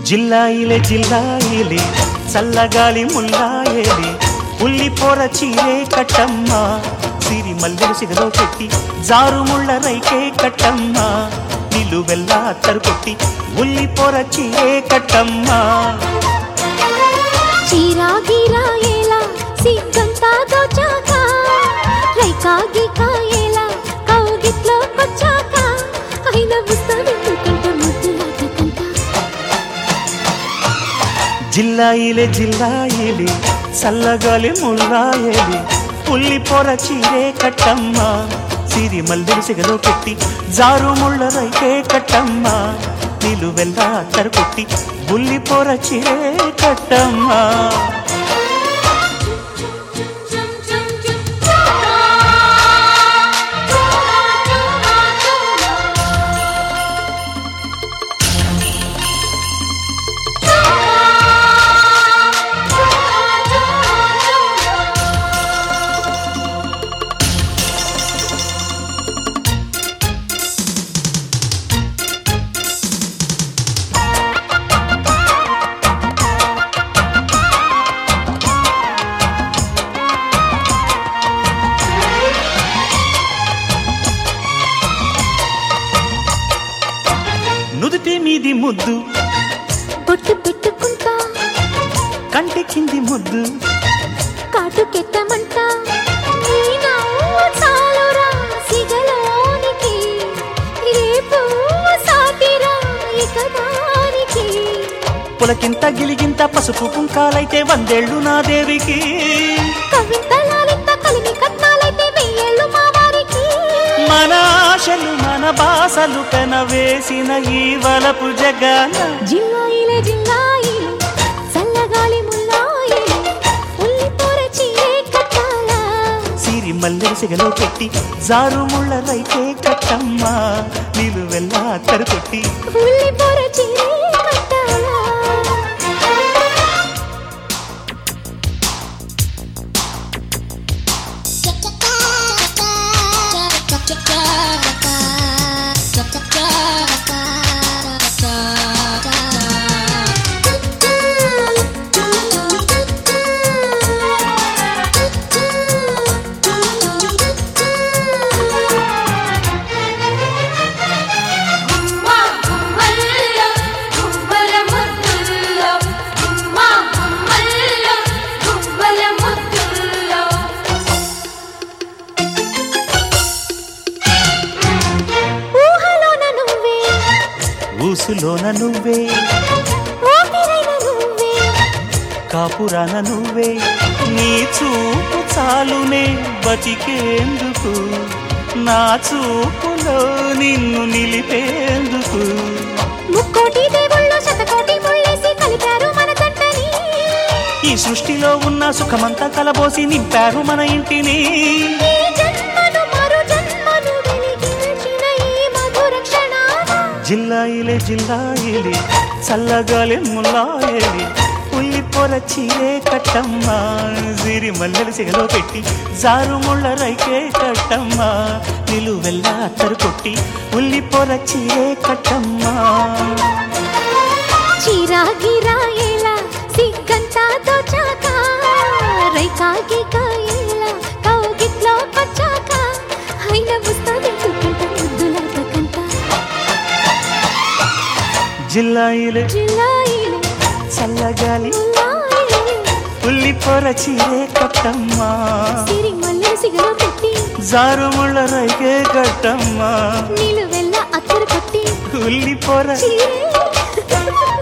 జిల్లాయిలే జిల్లాయిలే చల్లగాలి ముల్లాయేలి ఉల్లిపోర చీరే కట్టమ్మ సిరి మల్లెలు సిగలో పెట్టి జారుముళ్ళ రైకే కట్టమ్మ నిలువెల్లా అత్తరు కొట్టి ఉల్లిపోర చీరే కట్టమ్మ చీరా గీరా ఎలా సిగ్గంతా దోచాక రైకా గీకా ఎలా కౌగిట్లో కొచ్చాక అయిన పుస్తకెత్తుకుంట ముద్దులాటకంట జిల్లాయిలే జిల్లాయిలే చల్లగాలి ముల్లాయేలి ఉల్లిపోర చీరే కట్టమ్మ సిరి మల్లెలు సిగలో పెట్టి జారుముళ్ళ రైకే కట్టమ్మ నిలువెల్లా అత్తరు కొట్టి ఉల్లిపోర చీరే కట్టమ్మ నుదుటి మీది ముద్దు బొట్టు పెట్టుకుంటా కంటి కింది ముద్దు కాటుకెట్టమంట నీ నవ్వు చాలురా సిగలోనికి రేపు సాటిరా ఇక దానికి పులకింత గిలిగింత పసుపు కుంకాలైతే వందేళ్ళు నా దేవికి కవితలాలింత కలిమి కట్నాలైతే వెయ్యేళ్ళు మా వారికి మన ఆశలు మన బాసలు కనవేసిన ఈ వలపు జగాన జిల్లాయిలే జిల్లాయిలే చల్లగాలి ముల్లాయిలే ఉల్లిపూర చీరే కట్టాలా సిరి మల్లెల సిగలో పెట్టి జారుముళ్ళ రైతే కట్టమ్మ నిలువెల్లా అత్తరు కొట్టి ఉల్లిపూర చీరే కట్టాలా గుమ్మా గుమ్మల్లో గుమ్మల ముద్దుల్లో గుమ్మా గుమ్మల్లో గుమ్మల ముద్దుల్లో ఊహలోన నువ్వే ఊసులోన నువ్వే ఊపిరైన నువ్వే కాపురాన నువ్వే నీ చూపు చాలునే బతికేందుకు నా చూపులో నిన్ను నిలిపేందుకు ముక్కోటి దేవుళ్ళు శతకోటి ముళ్ళేసి కలిపారు మన జంటని ఈ సృష్టిలో ఉన్న సుఖమంతా కలబోసి నింపారు మన ఇంటిని ఈ జన్మను మరు జన్మను వెలిగించిన ఈ మధుర క్షణాన జిల్లాయిలే జిల్లాయిలే చల్లగాలి ముల్లాయలి ఉల్లి పొర చీరే కట్టమ్మ సిరి మల్లెలు సిగలో పెట్టి జారుముళ్ళ రైకే కట్టమ్మ నిలువెల్లా అత్తరు కొట్టి ఉల్లి పొర చీరే కట్టమ్మ చీరా గిరా ఎలా సిగ్గంతా దోచాక రైకా గీకా ఎలా కౌగిట్లో కొచ్చాక అయిన పుస్తకెత్తుకుంట ముద్దులాటకంట జిల్లాయిలే జిల్లాయిలే చల్లగాలి ముల్లాయిలే ఉల్లి పొర చీరే కట్టమ్మ సిరి మల్లె సిగలో పెట్టి జారుముళ్ళ రైకే కట్టమ్మ నిలువెల్ల అత్తరు కొట్టి ఉల్లి పొర చీరే